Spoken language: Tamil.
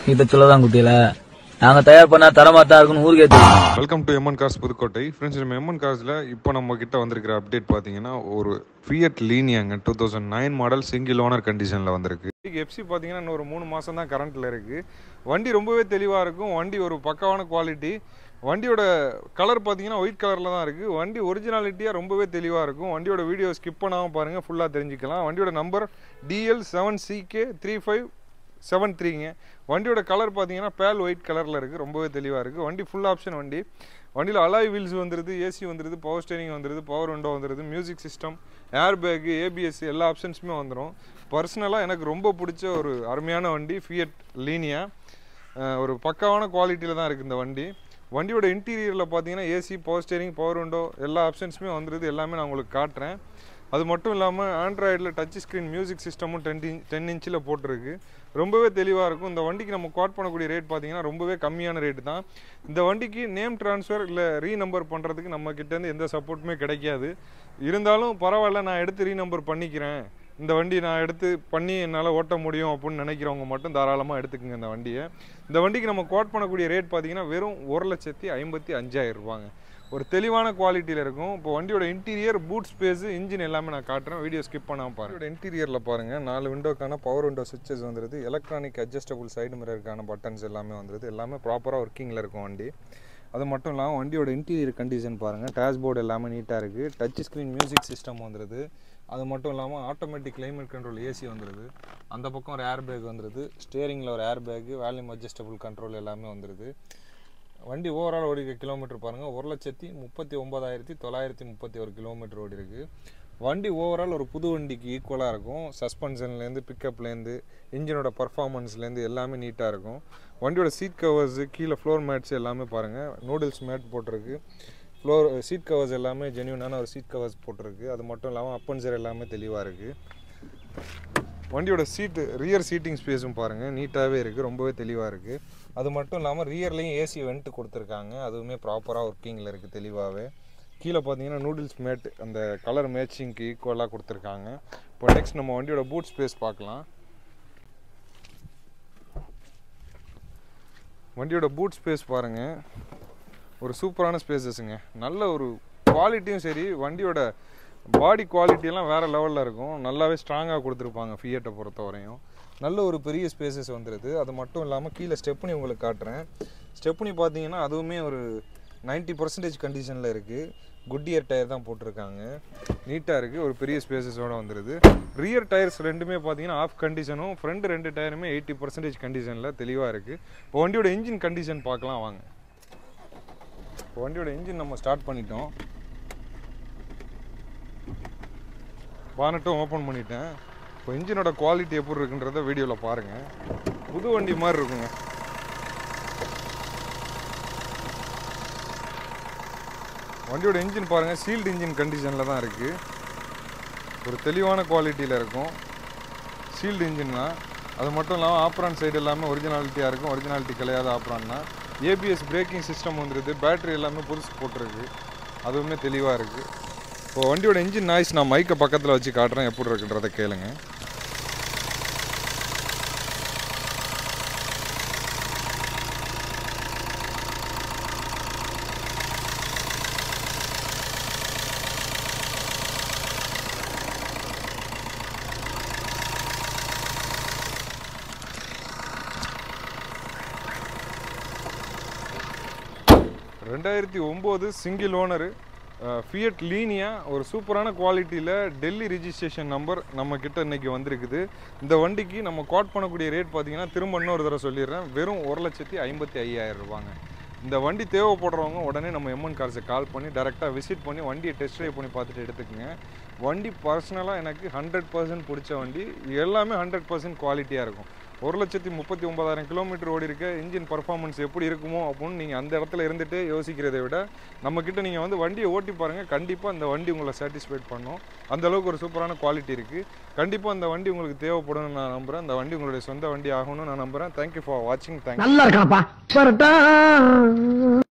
கிட்ட சொல்லதான் குட்டியில நாங்க தயார் பண்ணா தரமா தான் இருக்குன்னு ஊருக்கே தெரியும் welcome to MN cars Pudukkottai friends நம்ம எம்என் கார்ஸில் இப்போ நம்ம கிட்ட வந்திருக்கிற அப்டேட் பார்த்தீங்கன்னா ஒரு ஃபியட் லீனியாங்க two thousand nine model single owner கண்டிஷனில் வந்திருக்கு எஃப்சி பார்த்தீங்கன்னா இன்னும் ஒரு மூணு மாதம் தான் கரண்ட்டில் இருக்குது வண்டி ரொம்பவே தெளிவாக இருக்கும் வண்டி ஒரு பக்காவான குவாலிட்டி வண்டியோட கலர் பார்த்தீங்கன்னா ஒயிட் கலரில் தான் இருக்குது வண்டி ஒரிஜினாலிட்டியாக ரொம்பவே தெளிவாக இருக்கும் வண்டியோட வீடியோ ஸ்கிப் பண்ணாமல் பாருங்கள் ஃபுல்லாக தெரிஞ்சுக்கலாம் வண்டியோட number DL seven CK three five seven த்ரீங்க வண்டியோட கலர் பார்த்தீங்கன்னா பேல் ஒயிட் கலரில் இருக்குது ரொம்பவே தெளிவாக இருக்குது வண்டி ஃபுல் ஆப்ஷன் வண்டி வண்டியில் அலாய் வீல்ஸ் வந்துருது ஏசி வந்துருது பவர் ஸ்டேரிங் வந்துருது பவர் விண்டோ வந்துருது music system air bag ABS எல்லா ஆப்ஷன்ஸுமே வந்துடும் பர்சனலாக எனக்கு ரொம்ப பிடிச்ச ஒரு அருமையான வண்டி ஃபியட் லீனியா ஒரு பக்காவான குவாலிட்டியில் தான் இருக்குது இந்த வண்டி வண்டியோட இன்டீரியரில் பார்த்தீங்கன்னா AC power steering power window எல்லா ஆப்ஷன்ஸுமே வந்துருது எல்லாமே நான் உங்களுக்கு காட்டுறேன் அது மட்டும் இல்லாமல் ஆண்ட்ராய்டில் டச் ஸ்க்ரீன் மியூசிக் சிஸ்டமும் டென் இன்ச் டென் இன்ச்சில் போட்டிருக்கு ரொம்பவே தெளிவாக இருக்கும் இந்த வண்டிக்கு நம்ம குவாட் பண்ணக்கூடிய ரேட் பார்த்தீங்கன்னா ரொம்பவே கம்மியான ரேட்டு தான் இந்த வண்டிக்கு நேம் ட்ரான்ஸ்ஃபர் இல்லை ரீநம்பர் பண்ணுறதுக்கு நம்ம கிட்டேருந்து எந்த சப்போர்ட்டுமே கிடைக்காது இருந்தாலும் பரவாயில்ல நான் எடுத்து ரீநம்பர் பண்ணிக்கிறேன் இந்த வண்டி நான் எடுத்து பண்ணி என்னால் ஓட்ட முடியும் அப்படின்னு நினைக்கிறவங்க மட்டும் தாராளமாக எடுத்துக்கோங்க இந்த வண்டியை இந்த வண்டிக்கு நம்ம கோட் பண்ணக்கூடிய ரேட் பார்த்தீங்கன்னா வெறும் ஒரு லட்சத்தி ஐம்பத்தி அஞ்சாயிரம் ரூபாங்க ஒரு தெளிவான குவாலிட்டியில் இருக்கும் இப்போ வண்டியோட இன்டீரியர் பூட் ஸ்பேஸ் இன்ஜின் எல்லாமே நான் காட்டுறேன் வீடியோ ஸ்கிப் பண்ணாமல் பாருங்க இன்டீரியரில் பாருங்கள் நாலு விண்டோக்கான பவர் விண்டோ சுவிச்சஸ் வந்துருது எலக்ட்ரானிக் அட்ஜஸ்டபுள் சைடு மிரருக்கான பட்டன்ஸ் எல்லாமே வந்துருது எல்லாமே ப்ராப்பராக ஒர்க்கிங்கில் இருக்கும் வண்டி அது மட்டும் இல்லாமல் வண்டியோட இன்டீரியர் கண்டிஷன் பாருங்கள் டேஷ்போர்டு எல்லாமே நீட்டாக இருக்குது டச் ஸ்க்ரீன் மியூசிக் சிஸ்டம் வந்துருது அது மட்டும் இல்லாமல் ஆட்டோமேட்டிக் கிளைமேட் கண்ட்ரோல் ஏசி வந்துருது அந்த பக்கம் ஒரு ஏர் பேக் வந்துருது ஸ்டேரிங்கில் ஒரு air bag volume adjustable control எல்லாமே வந்துருது வண்டி ஓவரால் ஓடிக்க கிலோமீட்டர் பாருங்கள் ஒரு லட்சத்தி முப்பத்தி ஒம்பதாயிரத்தி தொள்ளாயிரத்தி முப்பத்தி ஒரு கிலோமீட்டர் ஓடி இருக்கு வண்டி ஓவரால் ஒரு புது வண்டிக்கு ஈக்குவலாக இருக்கும் சஸ்பென்ஷன்லேருந்து பிக்கப்லேருந்து இன்ஜினோட பர்ஃபார்மன்ஸ்லேருந்து எல்லாமே நீட்டாக இருக்கும் வண்டியோட சீட் கவர்ஸு கீழே ஃப்ளோர் மேட்ஸ் எல்லாமே பாருங்கள் நூடுல்ஸ் மேட் போட்டிருக்கு ஃப்ளோர் சீட் கவர்ஸ் எல்லாமே ஜென்யூனான ஒரு சீட் கவர்ஸ் போட்டிருக்கு அது மட்டும் இல்லாமல் அப்பன்சர் எல்லாமே தெளிவாக இருக்குது வண்டியோட சீட்டு ரியர் சீட்டிங் ஸ்பேஸும் பாருங்கள் நீட்டாகவே இருக்குது ரொம்பவே தெளிவாக இருக்குது அது மட்டும் இல்லாமல் ரியர்லேயும் ஏசி வென்ட்டு கொடுத்துருக்காங்க அதுவுமே ப்ராப்பராக ஒர்க்கிங்கில் இருக்குது தெளிவாகவே கீழே பார்த்தீங்கன்னா நூடுல்ஸ் மேட் அந்த கலர் மேட்சிங்க்கு ஈக்குவலாக கொடுத்துருக்காங்க இப்போ நெக்ஸ்ட் நம்ம வண்டியோட பூட் ஸ்பேஸ் பார்க்கலாம் வண்டியோட பூட் ஸ்பேஸ் பாருங்கள் ஒரு சூப்பரான ஸ்பேசஸுங்க நல்ல ஒரு குவாலிட்டியும் சரி வண்டியோட பாடி குவாலிட்டியெல்லாம் வேறு லெவலில் இருக்கும் நல்லாவே ஸ்ட்ராங்காக கொடுத்துருப்பாங்க ஃபியட்டை பொறுத்த வரையும் நல்ல ஒரு பெரிய ஸ்பேசஸ் வந்துடுது அது மட்டும் இல்லாமல் கீழே ஸ்டெப்னி உங்களுக்கு காட்டுறேன் ஸ்டெப்னி பார்த்தீங்கன்னா அதுவுமே ஒரு நைன்ட்டி பர்சன்டேஜ் கண்டிஷனில் இருக்குது குட்டியர் டயர் தான் போட்டிருக்காங்க நீட்டாக இருக்குது ஒரு பெரிய ஸ்பேசஸோடு வந்துடுது ரியர் டயர்ஸ் ரெண்டுமே பார்த்தீங்கன்னா ஆஃப் கண்டிஷனும் ஃப்ரண்ட் ரெண்டு டயருமே எயிட்டி பர்சன்டேஜ் கண்டிஷனில் தெளிவாக இருக்குது இப்போ வண்டியோட இன்ஜின் கண்டிஷன் பார்க்கலாம் வாங்க இப்போ வண்டியோட இன்ஜின் நம்ம ஸ்டார்ட் பண்ணிட்டோம் பானட்டும் ஓப்பன் பண்ணிட்டேன் இப்போ இன்ஜினோட குவாலிட்டி எப்படி இருக்குன்றத வீடியோவில் பாருங்கள் புது வண்டி மாதிரி இருக்குங்க வண்டியோட இன்ஜின் பாருங்கள் சீல்டு இன்ஜின் கண்டிஷனில் தான் இருக்குது ஒரு தெளிவான குவாலிட்டியில் இருக்கும் சீல்டு இன்ஜின்னா அது மட்டும் இல்லாமல் ஆப்ரான் சைடு எல்லாமே ஒரிஜினாலிட்டியாக இருக்கும் ஒரிஜினாலிட்டி கிடையாது ஆப்ரான்னா ஏபிஎஸ் பிரேக்கிங் சிஸ்டம் வந்துருது பேட்டரி எல்லாமே புதுசு போட்டிருக்கு அதுவுமே தெளிவாக இருக்குது இப்போ வண்டியோட இன்ஜின் நாய்ஸ் நான் மைக்கை பக்கத்தில் வச்சு காட்டுறேன் எப்படி இருக்குன்றதை கேளுங்க ரெண்டாயிரத்தி ஒம்பது சிங்கிள் ஓனரு ஃபியட் லீனியா ஒரு சூப்பரான குவாலிட்டியில் டெல்லி ரிஜிஸ்ட்ரேஷன் நம்பர் நம்ம கிட்ட இன்னைக்கு வந்திருக்குது இந்த வண்டிக்கு நம்ம காட் பண்ணக்கூடிய ரேட் பார்த்தீங்கன்னா திரும்ப இன்னொரு தடவை சொல்லிடுறேன் வெறும் ஒரு லட்சத்தி ஐம்பத்தி ஐயாயிரம் ரூபாங்க இந்த வண்டி தேவைப்படுறவங்க உடனே நம்ம எம்என் கார்ஸை கால் பண்ணி டேரெக்டாக விசிட் பண்ணி வண்டியை டெஸ்ட் ட்ரைவ் பண்ணி பார்த்துட்டு எடுத்துக்கங்க வண்டி பர்சனலாக எனக்கு ஹண்ட்ரட் பர்சன்ட் பிடிச்ச வண்டி எல்லாமே ஹண்ட்ரட் பர்சன்ட் குவாலிட்டியாக இருக்கும் ஒரு லட்சத்தி முப்பத்தி ஒன்பதாயிரம் கிலோமீட்டர் ஓடி இருக்க இன்ஜின் பர்ஃபார்மன்ஸ் எப்படி இருக்குமோ அப்படின்னு நீங்கள் அந்த இடத்துல இருந்துட்டு யோசிக்கிறதை விட நம்மக்கிட்ட நீங்கள் வந்து வண்டியை ஓட்டி பாருங்கள் கண்டிப்பாக அந்த வண்டி உங்களை சாட்டிஸ்ஃபைட் பண்ணும் அந்த அளவுக்கு ஒரு சூப்பரான குவாலிட்டி இருக்குது கண்டிப்பாக அந்த வண்டி உங்களுக்கு தேவைப்படும்னு நான் நம்புகிறேன் அந்த வண்டி உங்களுடைய சொந்த வண்டி ஆகணும்னு நான் நம்புகிறேன் தேங்க்யூ ஃபார் வாட்சிங் தேங்க்யூ நல்லா இருக்காப்பா